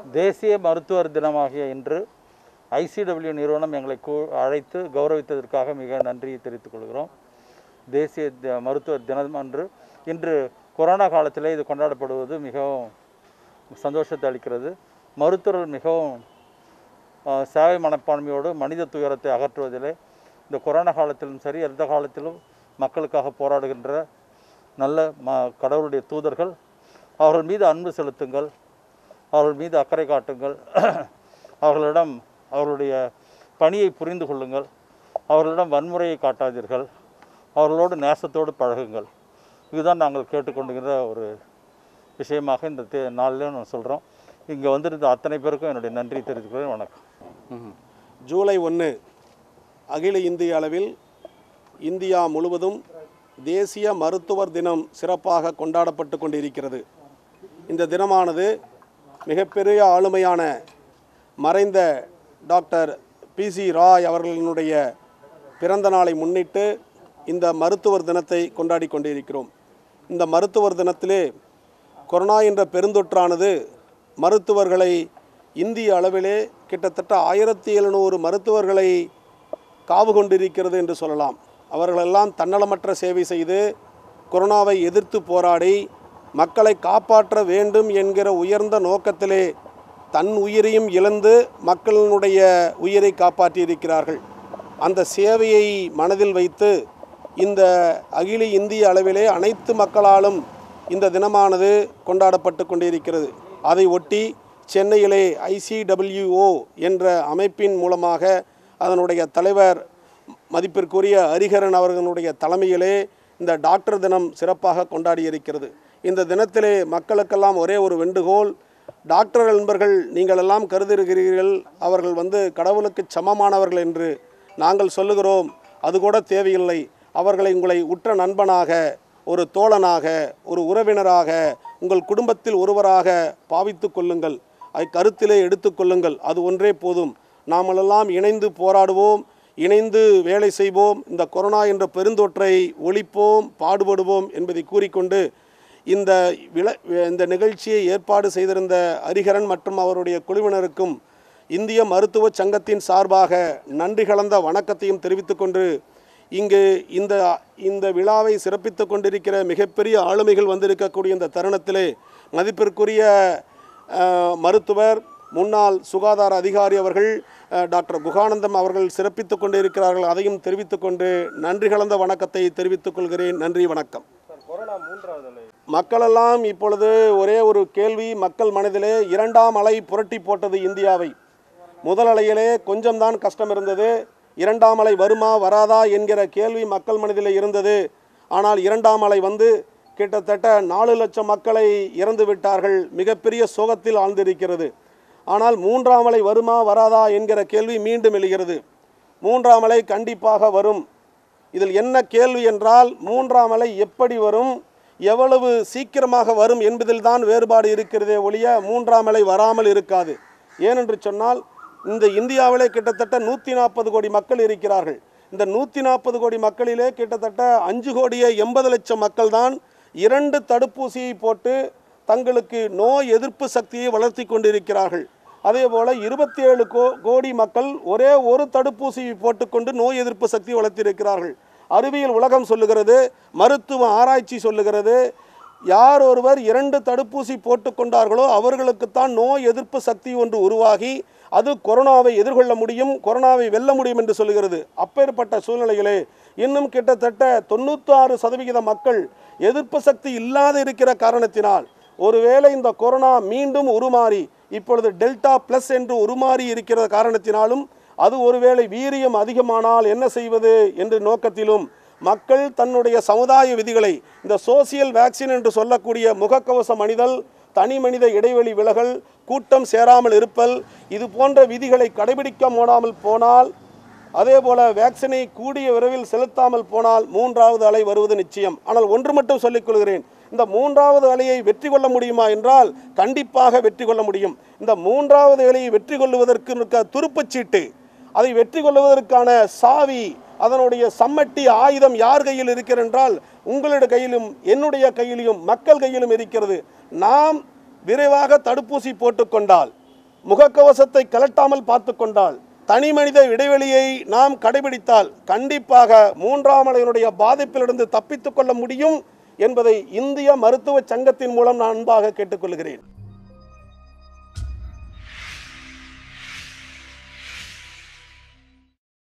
தேசிய மருத்துவர் தினமாகிய இன்று ஐசிடபிள்யூ நிறுவனம் எங்களை கூ அழைத்து கௌரவித்ததற்காக மிக நன்றியை தெரிவித்துக் கொள்கிறோம் தேசிய த- மருத்துவர் தினம் அன்று இன்று கொரோனா காலத்தில் இது கொண்டாடப்படுவது மிகவும் சந்தோஷத்தை அளிக்கிறது மருத்துவர்கள் மிகவும் ஆஹ், சேவை மனப்பான்மையோடு மனித துயரத்தை அகற்றுவதிலே இந்த கொரோனா காலத்திலும் சரி எந்த காலத்திலும் மக்களுக்காக போராடுகின்ற நல்ல ம கடவுளுடைய தூதர்கள் அவர்கள் மீது அன்பு செலுத்துங்கள் அவர்கள் மீது அக்கறை காட்டுங்கள் அவர்களிடம் அவர்களுடைய பணியை புரிந்து கொள்ளுங்கள் அவர்களிடம் வன்முறையை காட்டாதீர்கள் அவர்களோடு நேசத்தோடு பழகுங்கள் இதுதான் நாங்கள் கேட்டுக்கொண்டுகிற ஒரு விஷயமாக இந்த தே நாளில் நான் சொல்கிறோம் இங்கே வந்திருந்த அத்தனை பேருக்கும் என்னுடைய நன்றி தெரிவித்துக்கிறேன் வணக்கம் ஜூலை ஒன்று அகில இந்திய அளவில் இந்தியா முழுவதும் தேசிய மருத்துவர் தினம் சிறப்பாக கொண்டாடப்பட்டு கொண்டிருக்கிறது இந்த தினமானது மிகப்பெரிய ஆளுமையான மறைந்த டாக்டர் பிசி ராய் அவர்களினுடைய பிறந்த நாளை முன்னிட்டு இந்த மருத்துவர் தினத்தை கொண்டாடி கொண்டிருக்கிறோம் இந்த மருத்துவர் தினத்திலே கொரோனா என்ற பெருந்தொற்றானது மருத்துவர்களை இந்திய அளவிலே கிட்டத்தட்ட ஆயிரத்தி எழுநூறு மருத்துவர்களை காவு கொண்டிருக்கிறது என்று சொல்லலாம் அவர்களெல்லாம் தன்னலமற்ற சேவை செய்து கொரோனாவை எதிர்த்து போராடி மக்களை காப்பாற்ற வேண்டும் என்கிற உயர்ந்த நோக்கத்திலே தன் உயிரையும் இழந்து மக்களினுடைய உயிரை காப்பாற்றியிருக்கிறார்கள் அந்த சேவையை மனதில் வைத்து இந்த அகில இந்திய அளவிலே அனைத்து மக்களாலும் இந்த தினமானது கொண்டாடப்பட்டு கொண்டிருக்கிறது அதை ஒட்டி சென்னையிலே ஐசிடபிள்யூஓ என்ற அமைப்பின் மூலமாக அதனுடைய தலைவர் மதிப்பிற்குரிய ஹரிஹரன் அவர்களுடைய தலைமையிலே இந்த டாக்டர் தினம் சிறப்பாக கொண்டாடி இருக்கிறது இந்த தினத்திலே மக்களுக்கெல்லாம் ஒரே ஒரு வேண்டுகோள் டாக்டர் நண்பர்கள் நீங்கள் எல்லாம் கருதுகிறீர்கள் அவர்கள் வந்து கடவுளுக்கு சமமானவர்கள் என்று நாங்கள் சொல்லுகிறோம் அது கூட தேவையில்லை அவர்களை உங்களை உற்ற நண்பனாக ஒரு தோழனாக ஒரு உறவினராக உங்கள் குடும்பத்தில் ஒருவராக பாவித்து கொள்ளுங்கள் அதை கருத்திலே எடுத்துக்கொள்ளுங்கள் அது ஒன்றே போதும் நாமெல்லாம் இணைந்து போராடுவோம் இணைந்து வேலை செய்வோம் இந்த கொரோனா என்ற பெருந்தொற்றை ஒழிப்போம் பாடுபடுவோம் என்பதை கூறிக்கொண்டு இந்த விள இந்த நிகழ்ச்சியை ஏற்பாடு செய்திருந்த ஹரிஹரன் மற்றும் அவருடைய குழுவினருக்கும் இந்திய மருத்துவ சங்கத்தின் சார்பாக நன்றி கலந்த வணக்கத்தையும் தெரிவித்துக்கொண்டு இங்கு இந்த இந்த விழாவை சிறப்பித்து கொண்டிருக்கிற மிகப்பெரிய ஆளுமைகள் வந்திருக்கக்கூடிய இந்த தருணத்திலே மதிப்பிற்குரிய அஹ், மருத்துவர் முன்னாள் சுகாதார அதிகாரி அவர்கள் அஹ், டாக்டர் குகானந்தம் அவர்கள் சிறப்பித்துக் கொண்டிருக்கிறார்கள் அதையும் தெரிவித்துக் கொண்டு நன்றி கலந்த வணக்கத்தை தெரிவித்துக் கொள்கிறேன் நன்றி வணக்கம் மக்களெல்லாம் இப்பொழுது ஒரே ஒரு கேள்வி மக்கள் மனதிலே இரண்டாம் அலை புரட்டி போட்டது இந்தியாவை முதல் அலையிலே கொஞ்சம்தான் கஷ்டம் இருந்தது இரண்டாம் அலை வருமா வராதா என்கிற கேள்வி மக்கள் மனதிலே இருந்தது ஆனால் இரண்டாம் அலை வந்து கிட்டத்தட்ட நாலு லட்சம் மக்களை இறந்து விட்டார்கள் மிகப்பெரிய சோகத்தில் ஆழ்ந்திருக்கிறது ஆனால் மூன்றாம் அலை வருமா வராதா என்கிற கேள்வி மீண்டும் எழுகிறது மூன்றாம் அலை கண்டிப்பாக வரும் இதில் என்ன கேள்வி என்றால் மூன்றாம் அலை எப்படி வரும் எவ்வளவு சீக்கிரமாக வரும் என்பதில் தான் வேறுபாடு இருக்கிறதே ஒழிய மூன்றாம் அலை வராமல் இருக்காது ஏனென்று சொன்னால் இந்த இந்தியாவிலே கிட்டத்தட்ட நூற்றி நாற்பது கோடி மக்கள் இருக்கிறார்கள் இந்த நூற்றி நாற்பது கோடி மக்களிலே கிட்டத்தட்ட அஞ்சு கோடியே எண்பது லட்சம் மக்கள் தான் இரண்டு தடுப்பூசியை போட்டு தங்களுக்கு நோய் எதிர்ப்பு சக்தியை வளர்த்தி கொண்டிருக்கிறார்கள் அதே போல இருபத்தி ஏழு கோ கோடி மக்கள் ஒரே ஒரு தடுப்பூசியை போட்டுக்கொண்டு நோய் எதிர்ப்பு சக்தி வளர்த்திருக்கிறார்கள் அறிவியல் உலகம் சொல்லுகிறது மருத்துவ ஆராய்ச்சி சொல்லுகிறது யார் ஒருவர் இரண்டு தடுப்பூசி போட்டுக்கொண்டார்களோ அவர்களுக்குத்தான் நோய் எதிர்ப்பு சக்தி ஒன்று உருவாகி அது கொரோனாவை எதிர்கொள்ள முடியும் கொரோனாவை வெல்ல முடியும் என்று சொல்கிறது அப்பேற்பட்ட சூழ்நிலையிலே இன்னும் கிட்டத்தட்ட தொண்ணூத்தாறு சதவிகித மக்கள் எதிர்ப்பு சக்தி இல்லாத இருக்கிற காரணத்தினால் ஒருவேளை இந்த கொரோனா மீண்டும் உருமாறி இப்பொழுது டெல்டா பிளஸ் என்று உருமாறி இருக்கிற காரணத்தினாலும் அது ஒருவேளை வீரியம் அதிகமானால் என்ன செய்வது என்ற நோக்கத்திலும் மக்கள் தன்னுடைய சமுதாய விதிகளை இந்த சோசியல் வேக்சின் என்று சொல்லக்கூடிய முகக்கவசம் அணிதல் தனி மனித இடைவெளி விலகல் கூட்டம் சேராமல் இருப்பல் இது போன்ற விதிகளை கடைபிடிக்க முடியாமல் போனால் அதே போல வேக்சினை கூடிய விரைவில் செலுத்தாமல் போனால் மூன்றாவது அலை வருவது நிச்சயம் ஆனால் ஒன்று மட்டும் சொல்லிக் கொள்கிறேன் இந்த மூன்றாவது அலையை வெற்றி கொள்ள முடியுமா என்றால் கண்டிப்பாக வெற்றி கொள்ள முடியும் இந்த மூன்றாவது அலையை வெற்றி கொள்வதற்கு இருக்க துருப்புச்சீட்டு அதை வெற்றி கொள்வதற்கான சாவி அதனுடைய சம்மட்டி ஆயுதம் யார் கையில் இருக்கிறது என்றால் உங்களுடைய கையிலும் என்னுடைய கையிலும் மக்கள் கையிலும் இருக்கிறது நாம் விரைவாக தடுப்பூசி போட்டுக்கொண்டால் முகக்கவசத்தை கலட்டாமல் பார்த்து கொண்டால் தனி மனித இடைவெளியை நாம் கடைபிடித்தால் கண்டிப்பாக மூன்றாம் அலையினுடைய பாதிப்பிலிருந்து தப்பித்துக் கொள்ள முடியும் என்பதை இந்திய மருத்துவ சங்கத்தின் மூலம் நான் அன்பாக கேட்டுக்கொள்கிறேன்